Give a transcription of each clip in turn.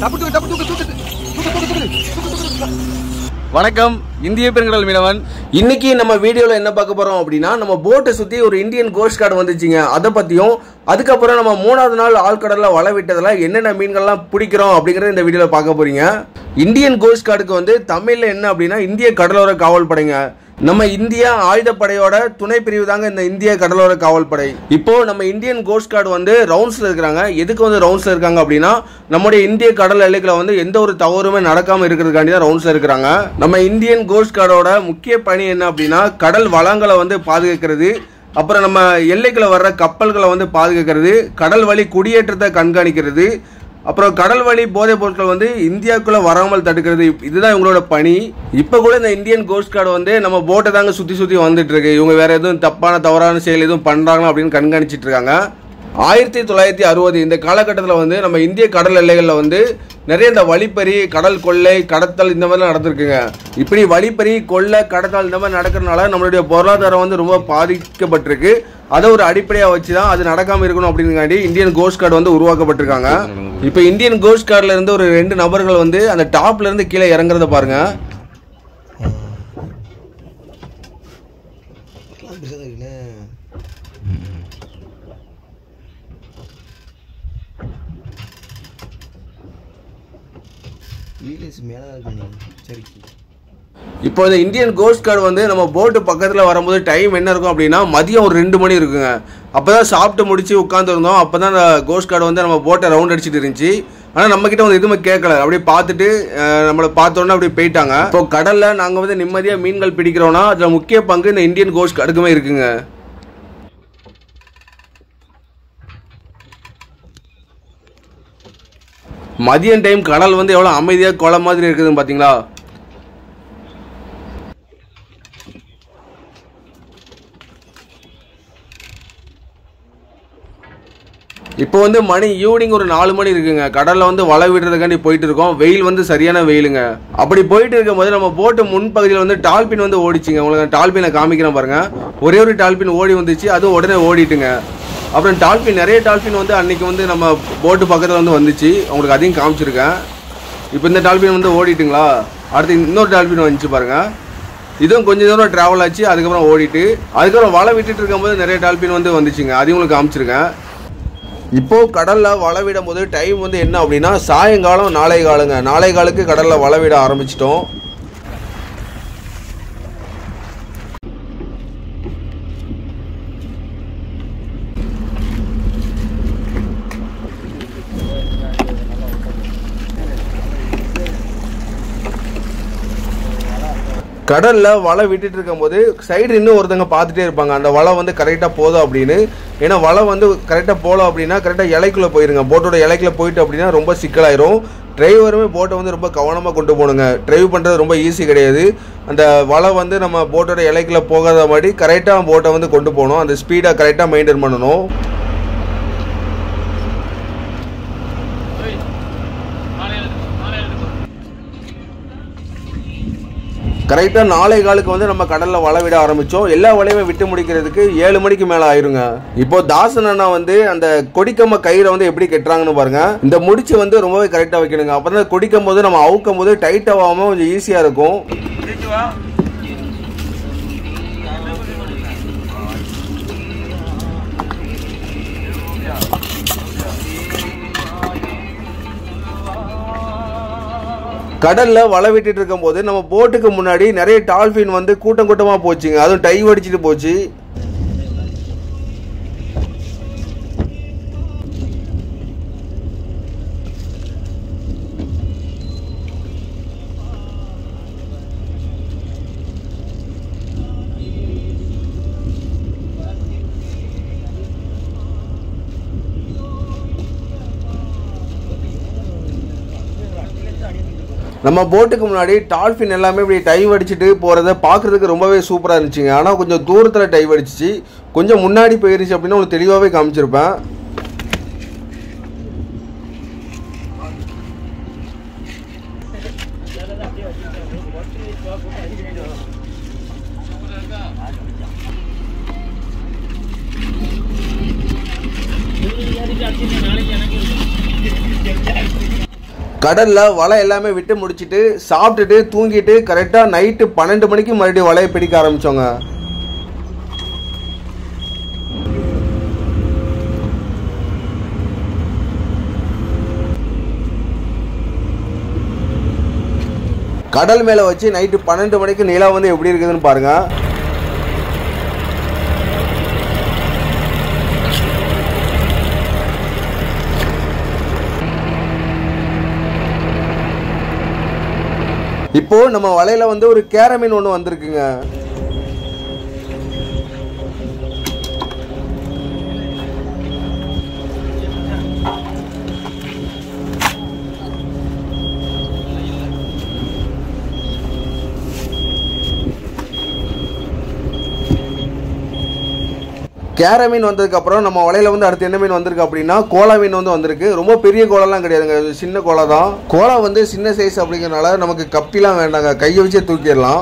தப்பு தூக்கு தப்பு தூக்கு தூக்கு தூக்கு தூக்கு தூக்கு தூக்கு தூக்கு வணக்கம் இந்திய பெருங்கடல் மீனவன் இன்னைக்கு நம்ம வீடியோல என்ன பார்க்க போறோம் அப்படின்னா நம்ம போட்டை சுத்தி ஒரு இந்தியன் கோஸ்ட் கார்டு வந்துச்சுங்க அதை பத்தியும் அதுக்கப்புறம் நம்ம மூணாவது நாள் ஆழ்கடல்ல வலை விட்டதுல என்னென்ன மீன்கள்லாம் பிடிக்கிறோம் அப்படிங்கறத இந்த வீடியோல பார்க்க போறீங்க இந்தியன் கோஸ்ட் கார்டுக்கு வந்து தமிழ்ல என்ன அப்படின்னா இந்திய கடலோர காவல் படைங்க நம்ம இந்திய ஆயுதப்படையோட துணை பிரிவு தாங்க இந்த இந்திய கடலோர காவல் படை இப்போ நம்ம இந்தியன் கோஸ்ட் கார்டு வந்து ரவுண்ட்ஸ்ல இருக்கிறாங்க எதுக்கு வந்து ரவுண்ட்ஸ்ல இருக்காங்க அப்படின்னா நம்முடைய இந்திய கடல் எல்லைக்குள்ள வந்து எந்த ஒரு தவறுமே நடக்காம இருக்கிறதுக்காண்டி தான் ரவுண்ட்ஸ்ல இருக்கிறாங்க நம்ம இந்தியன் கோஸ்ட் கார்டோட முக்கிய பணி என்ன அப்படின்னா கடல் வளங்களை வந்து பாதுகாக்கிறது அப்புறம் நம்ம எல்லைக்குள்ள வர்ற கப்பல்களை வந்து பாதுகாக்கிறது கடல் வழி குடியேற்றத்தை கண்காணிக்கிறது அப்புறம் கடல் வழி போதைப் பொருட்கள் வந்து இந்தியாவுக்குள்ள வராமல் தடுக்கிறது இதுதான் இவங்களோட பணி இப்போ கூட இந்த இந்தியன் கோஸ்ட் கார்டு வந்து நம்ம போட்டை தாங்க சுற்றி சுற்றி வந்துட்டு இருக்கு இவங்க வேற எதுவும் தப்பான தவறான செயல் எதுவும் பண்றாங்களா அப்படின்னு கண்காணிச்சிட்டு இருக்காங்க ஆயிரத்தி தொள்ளாயிரத்தி அறுபது இந்த காலகட்டத்தில் வந்து நம்ம இந்திய கடல் எல்லைகளில் வந்து நிறைய இந்த வழிப்பறி கடல் கொள்ளை கடத்தல் இந்த மாதிரிலாம் நடந்திருக்குங்க இப்படி வழிப்பறி கொள்ளை கடத்தல் இந்த மாதிரி நடக்கிறதுனால நம்மளுடைய பொருளாதாரம் வந்து ரொம்ப பாதிக்கப்பட்டிருக்கு அதை ஒரு அடிப்படையாக வச்சு தான் அது நடக்காமல் இருக்கணும் அப்படிங்காண்டி இந்தியன் கோஸ்ட் கார்டு வந்து உருவாக்கப்பட்டிருக்காங்க இப்போ இந்தியன் கோஸ்ட் கார்டில் இருந்து ஒரு ரெண்டு நபர்கள் வந்து அந்த டாப்ல இருந்து கீழே இறங்குறத பாருங்க பெருசாக இருக்குண்ணே வீலஸ் மேலே இருக்குண்ணே சரி இப்போ இந்த இந்தியன் கோஸ்ட் கார்டு வந்து நம்ம போட்டு பக்கத்தில் வரும்போது டைம் என்ன இருக்கும் அப்படின்னா மதியம் ஒரு ரெண்டு மணி இருக்குங்க அப்போ தான் சாப்பிட்டு முடிச்சு உட்காந்துருந்தோம் அப்போ தான் அந்த கோஸ்ட் கார்டு வந்து நம்ம போட்டை ரவுண்ட் அடிச்சிட்டு இருந்துச்சு ஆனால் நம்மக்கிட்ட வந்து எதுவுமே கேட்கல அப்படியே பார்த்துட்டு அஹ், நம்மளை பார்த்தோன்னே அப்படியே போயிட்டாங்க இப்போ கடலில் நாங்கள் வந்து நிம்மதியாக மீன்கள் பிடிக்கிறோன்னா அதில் முக்கிய பங்கு இந்த இந்தியன் கோஸ்ட் கார்டுக்குமே இருக்குங்க மதியம் டைம் கடல் வந்து எவ்வளோ அமைதியாக கொலை மாதிரி இருக்குதுன்னு பார்த்தீங்களா இப்போ வந்து மணி ஈவினிங் ஒரு நாலு மணி இருக்குங்க கடல்ல வந்து வலை விடுறதுக்காண்டி போயிட்டு இருக்கோம் வெயில் வந்து சரியான வெயிலுங்க அப்படி போயிட்டு இருக்கும்போது நம்ம போட்டு முன்பகுதியில் வந்து டால்பின் வந்து ஓடிச்சுங்க உங்களுக்கு டால்பினை காமிக்கிறேன் பாருங்க ஒரே ஒரு டால்பின் ஓடி வந்துச்சு அதுவும் உடனே ஓடிட்டுங்க அப்புறம் டால்பின் நிறைய டால்பின் வந்து அன்னைக்கு வந்து நம்ம போட்டு பக்கத்தில் வந்து வந்துச்சு உங்களுக்கு அதையும் காமிச்சிருக்கேன் இப்போ இந்த டால்பின் வந்து ஓடிட்டுங்களா அடுத்து இன்னொரு டால்பின் வந்துச்சு பாருங்க இதுவும் கொஞ்ச தூரம் டிராவல் ஆச்சு அதுக்கப்புறம் ஓடிட்டு அதுக்கப்புறம் வலை விட்டுட்டு இருக்கும்போது நிறைய டால்பின் வந்து வந்துச்சுங்க அதையும் உங்களுக்கு காமிச்சிருக்கேன் இப்போ கடல்ல வலை விடும் போது டைம் வந்து என்ன அப்படின்னா சாயங்காலம் நாளை காலங்க நாளை காலுக்கு கடல்ல வலை விட ஆரம்பிச்சிட்டோம் கடல்ல வலை விட்டுட்டு இருக்கும்போது சைடு இன்னும் ஒருத்தங்க பார்த்துட்டே இருப்பாங்க அந்த வலை வந்து கரெக்டாக போதும் அப்படின்னு ஏன்னா வலை வந்து கரெக்டாக போகலாம் அப்படின்னா கரெக்டாக இலைக்குள்ள போயிருங்க போட்டோட இலைக்குள்ள போயிட்டு அப்படின்னா ரொம்ப சிக்கலாயிரும் டிரைவருமே போட்டை வந்து ரொம்ப கவனமாக கொண்டு போகணுங்க டிரைவ் பண்ணுறது ரொம்ப ஈஸி கிடையாது அந்த வலை வந்து நம்ம போட்டோட இலைக்குள்ள போகாத மாதிரி கரெக்டாக போட்டை வந்து கொண்டு போகணும் அந்த ஸ்பீடை கரெக்டாக மெயின்டைன் பண்ணணும் கரெக்டாக நாளை காலுக்கு வந்து நம்ம கடலில் வலை விட ஆரம்பித்தோம் எல்லா வலையுமே விட்டு முடிக்கிறதுக்கு ஏழு மணிக்கு மேலே ஆயிருங்க இப்போ தாசன் அண்ணா வந்து அந்த கொடிக்கம்ப கயிறை வந்து எப்படி கட்டுறாங்கன்னு பாருங்க இந்த முடிச்சு வந்து ரொம்பவே கரெக்டாக வைக்கணுங்க அப்போ தான் கொடிக்கும் போது நம்ம அவுக்கும் போது டைட் ஆகாமல் கொஞ்சம் ஈஸியாக இருக்கும் கடல்ல வலை விட்டுட்டு இருக்கும்போது நம்ம போட்டுக்கு முன்னாடி நிறைய டால்பின் வந்து கூட்டம் கூட்டமா போச்சுங்க அதுவும் டை அடிச்சிட்டு போச்சு நம்ம போட்டுக்கு முன்னாடி டால்ஃபின் எல்லாமே இப்படி டைவ் அடிச்சுட்டு போகிறத பார்க்குறதுக்கு ரொம்பவே சூப்பராக இருந்துச்சுங்க ஆனால் கொஞ்சம் தூரத்தில் டைவ் அடிச்சிச்சு கொஞ்சம் முன்னாடி போயிருச்சு அப்படின்னு உங்களுக்கு தெளிவாகவே காமிச்சிருப்பேன் கடல்ல வலை எல்லாமே விட்டு முடிச்சிட்டு சாப்பிட்டுட்டு தூங்கிட்டு கரெக்டா நைட்டு பன்னெண்டு மணிக்கு மறுபடியும் வலையை பிடிக்க ஆரம்பிச்சோங்க கடல் மேல வச்சு நைட்டு பன்னெண்டு மணிக்கு நிலா வந்து எப்படி இருக்குதுன்னு பாருங்க இப்போ நம்ம வலையில வந்து ஒரு கேரமீன் ஒன்று வந்திருக்குங்க கேர மீன் வந்ததுக்கு அப்புறம் நம்ம வலையில வந்து அடுத்து என்ன மீன் வந்திருக்கு அப்படின்னா கோலா மீன் வந்து வந்திருக்கு ரொம்ப பெரிய கோலம்லாம் கிடையாதுங்க இது சின்ன கோலா தான் கோலா வந்து சின்ன சைஸ் அப்படிங்கறனால நமக்கு கப்பிலாம் வேண்டாங்க கையை வச்சே தூக்கிடலாம்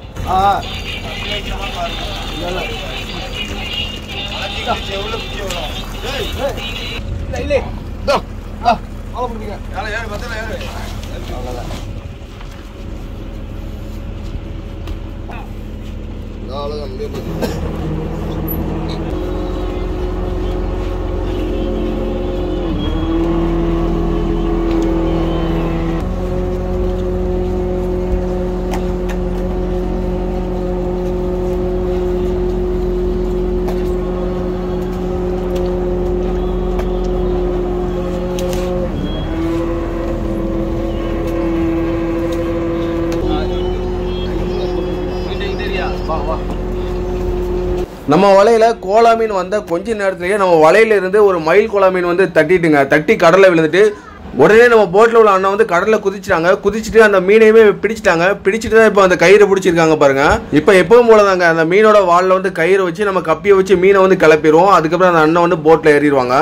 நம்ம வலையில கோலா மீன் வந்த கொஞ்ச நேரத்திலேயே நம்ம வலையில இருந்து ஒரு மயில் கோலா மீன் வந்து தட்டிட்டுங்க தட்டி கடல்ல விழுந்துட்டு உடனே நம்ம போட்டில் உள்ள அண்ணன் வந்து கடல்ல குதிச்சிட்டாங்க குதிச்சுட்டு அந்த மீனையுமே பிடிச்சிட்டாங்க பிடிச்சிட்டு தான் இப்போ அந்த கயிறு பிடிச்சிருக்காங்க பாருங்க இப்போ எப்பவும் போல தாங்க அந்த மீனோட வாலில் வந்து கயிறு வச்சு நம்ம கப்பியை வச்சு மீனை வந்து கிளப்பிடுவோம் அதுக்கப்புறம் அந்த அண்ணன் வந்து போட்டில் ஏறிடுவாங்க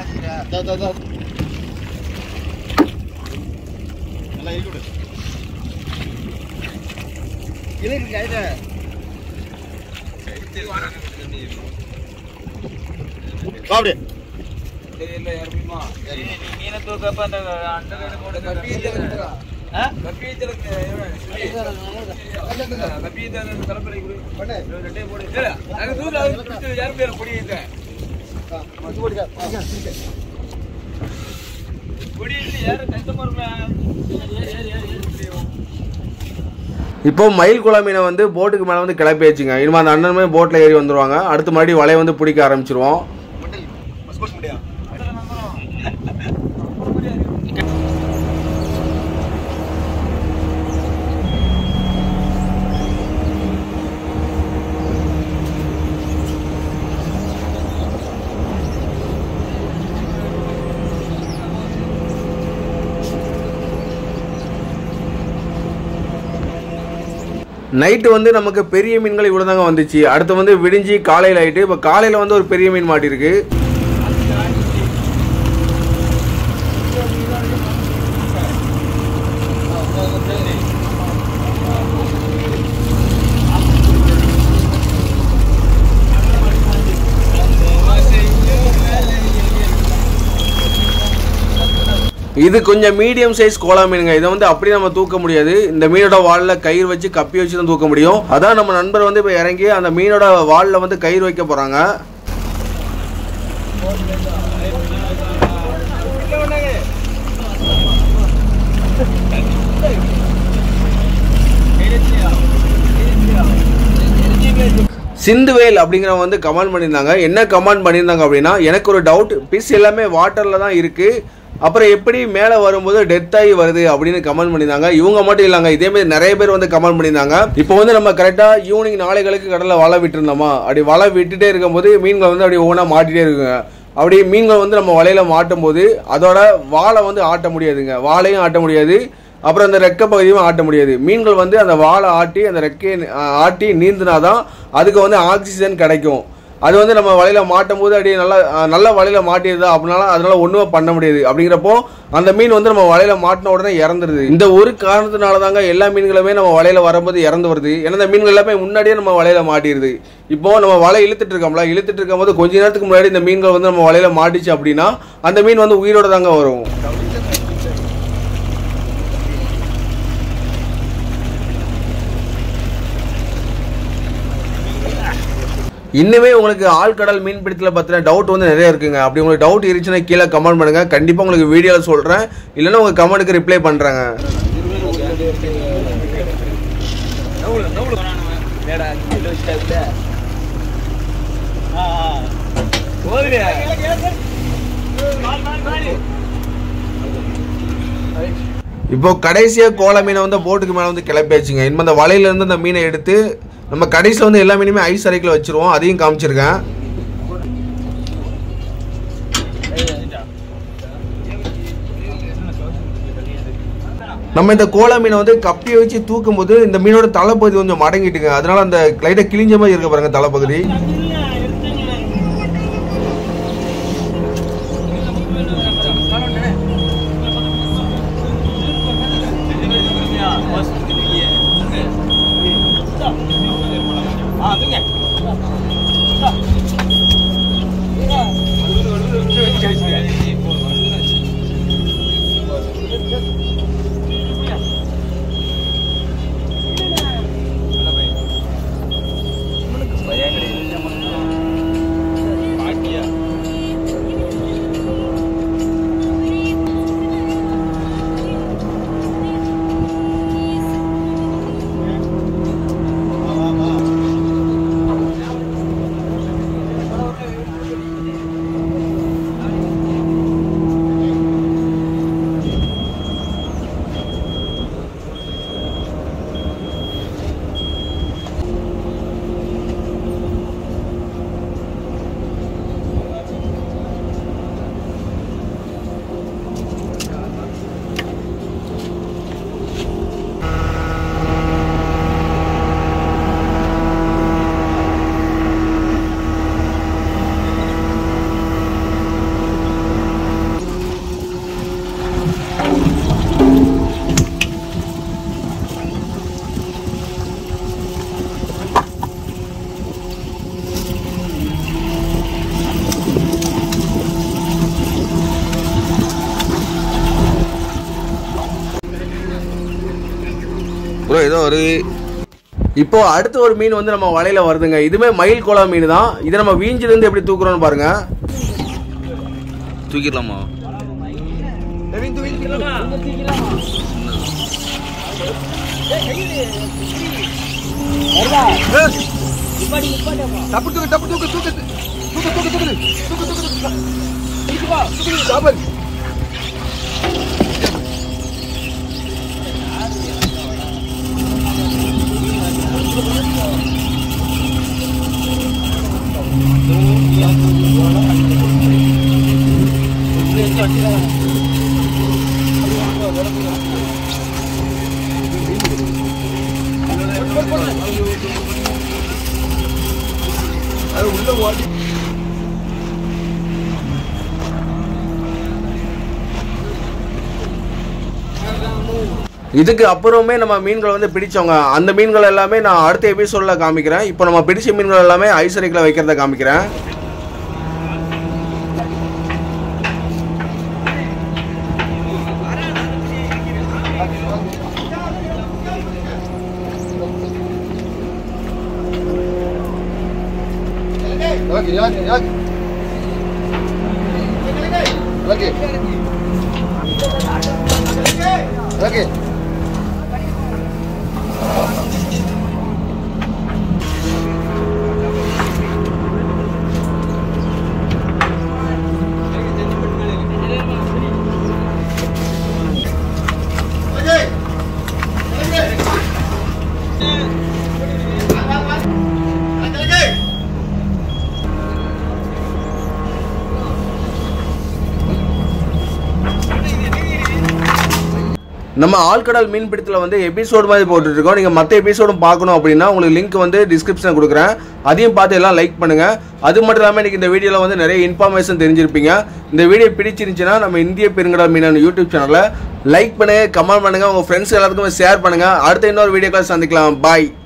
பாப்படி இப்போ மயில் குளா மீனை வந்து போட்டுக்கு மேலே வந்து கிளப்பி வச்சுங்க இனிமே அந்த அண்ணனுமே போட்டில் ஏறி வந்துருவாங்க அடுத்த மறுபடியும் வலையை வந்து பிடிக்க ஆரம்பிச்சிருவோம் நைட்டு வந்து நமக்கு பெரிய மீன்கள் இவ்வளோ தாங்க வந்துச்சு அடுத்து வந்து விடிஞ்சு காலையில் ஆயிட்டு இப்போ காலையில் வந்து ஒரு பெரிய மீன் மாட்டிருக்கு இது கொஞ்சம் மீடியம் சைஸ் கோலா மீனுங்க இதை வந்து அப்படியே நம்ம தூக்க முடியாது இந்த மீனோட வாலில் கயிறு வச்சு கப்பி வச்சு தான் தூக்க முடியும் அதான் நம்ம நண்பர் வந்து இப்போ இறங்கி அந்த மீனோட வாலில் வந்து கயிறு வைக்க போகிறாங்க சிந்துவேல் அப்படிங்கிறவங்க வந்து கமெண்ட் பண்ணியிருந்தாங்க என்ன கமெண்ட் பண்ணியிருந்தாங்க அப்படின்னா எனக்கு ஒரு டவுட் பிஸ் எல்லாமே வாட்டரில் தான் இருக்குது அப்புறம் எப்படி மேலே வரும்போது டெத் ஆகி வருது அப்படின்னு கமெண்ட் பண்ணியிருந்தாங்க இவங்க மட்டும் இல்லைங்க இதே மாதிரி நிறைய பேர் வந்து கமெண்ட் பண்ணியிருந்தாங்க இப்போ வந்து நம்ம கரெக்டாக ஈவினிங் நாளைகளுக்கு கடலில் வலை விட்டுருந்தோமா அப்படி வலை விட்டுட்டே இருக்கும்போது மீன்கள் வந்து அப்படி ஒவ்வொன்றா மாட்டிகிட்டே இருக்குங்க அப்படி மீன்கள் வந்து நம்ம வலையில மாட்டும் போது அதோட வாலை வந்து ஆட்ட முடியாதுங்க வாலையும் ஆட்ட முடியாது அப்புறம் அந்த ரெக்க பகுதியும் ஆட்ட முடியாது மீன்கள் வந்து அந்த வாலை ஆட்டி அந்த ரெக்கையை ஆ- ஆட்டி நீந்தினாதான் அதுக்கு வந்து ஆக்சிஜன் கிடைக்கும் அது வந்து நம்ம வலையில மாட்டும் போது அப்படியே நல்லா ஆ, நல்ல வலையில மாட்டிடுதா அப்படினால அதனால ஒண்ணுமே பண்ண முடியாது அப்படிங்கிறப்போ அந்த மீன் வந்து நம்ம வலையில மாட்டின உடனே இறந்துருது இந்த ஒரு காரணத்தினால தாங்க எல்லா மீன்களுமே நம்ம வலையில வரும்போது இறந்து வருது ஏன்னா இந்த மீன்கள் எல்லாமே முன்னாடியே நம்ம வலையில மாட்டிடுது இப்போ நம்ம வலை இழுத்துட்டு இருக்கோம்ல இழுத்துட்டு இருக்கும்போது கொஞ்ச நேரத்துக்கு முன்னாடி இந்த மீன்கள் வந்து நம்ம வலையில மாட்டிச்சு அப்படின்னா அந்த மீன் வந்து உயிரோட தாங்க வரும் இன்னுமே உங்களுக்கு ஆழ்கடல் மீன்பிடித்தல பற்றின டவுட் வந்து நிறைய இருக்குங்க அப்படி உங்களுக்கு டவுட் இருந்துச்சுன்னா கீழே கமெண்ட் பண்ணுங்க கண்டிப்பாக உங்களுக்கு வீடியோவில் சொல்கிறேன் இல்லைன்னா உங்கள் கமெண்ட்டுக்கு ரிப்ளை பண்ணுறேங்க இப்போ கடைசியாக கோல மீனை வந்து போட்டுக்கு மேலே வந்து கிளப்பியாச்சுங்க இனிமே அந்த வலையிலேருந்து அந்த மீனை எடுத்து நம்ம கடைசியில் வந்து எல்லா மீனுமே ஐஸ் அறைக்கில் வச்சிருவோம் அதையும் காமிச்சிருக்கேன் நம்ம இந்த கோலா மீனை வந்து கப்பியை வச்சு தூக்கும் போது இந்த மீனோட தலைப்பகுதி கொஞ்சம் மடங்கிட்டுங்க அதனால அந்த லைட்டாக கிழிஞ்ச மாதிரி இருக்க பாருங்க தலைப்பகுதி ப்ரோ ஏதோ ஒரு இப்போ அடுத்த ஒரு மீன் வந்து நம்ம வலையில வருதுங்க இதுமே மயில் கோலா மீன் தான் இதை நம்ம வீஞ்சில இருந்து எப்படி தூக்குறோம்னு பாருங்க தூக்கிடலாமா டப்பு தூக்கு டப்பு தூக்கு தூக்கு தூக்கு தூக்கு தூக்கு தூக்கு தூக்கு தூக்கு தூக்கு சாபல் அது உள்ள ஓடி இதுக்கு அப்புறமே நம்ம மீன்களை வந்து பிடிச்சவங்க அந்த மீன்கள் எல்லாமே நான் அடுத்த எபிசோட்ல காமிக்கிறேன் இப்போ நம்ம பிடிச்ச மீன்கள் எல்லாமே ஐசரிக்கில் வைக்கிறத காமிக்கிறேன் 여기 여기 여기 여기 여기 நம்ம ஆழ்கடல் மீன்பிடித்தில் வந்து எபிசோடு மாதிரி போட்டுட்டு இருக்கோம் நீங்கள் மற்ற எபிசோடும் பார்க்கணும் அப்படின்னா உங்களுக்கு லிங்க் வந்து டிஸ்கிரிப்ஷனில் கொடுக்குறேன் அதையும் பார்த்து எல்லாம் லைக் பண்ணுங்க அது மட்டும் இல்லாமல் இன்னைக்கு இந்த வீடியோவில் வந்து நிறைய இன்ஃபர்மேஷன் தெரிஞ்சிருப்பீங்க இந்த வீடியோ பிடிச்சிருந்துச்சுன்னா நம்ம இந்திய பெருங்கடல் மீனான யூடியூப் சேனலில் லைக் பண்ணுங்க கமெண்ட் பண்ணுங்க உங்க ஃப்ரெண்ட்ஸ் எல்லாத்துக்கும் ஷேர் பண்ணுங்க அடுத்த இன்னொரு வீடியோக்களை சந்திக்கலாம் பாய்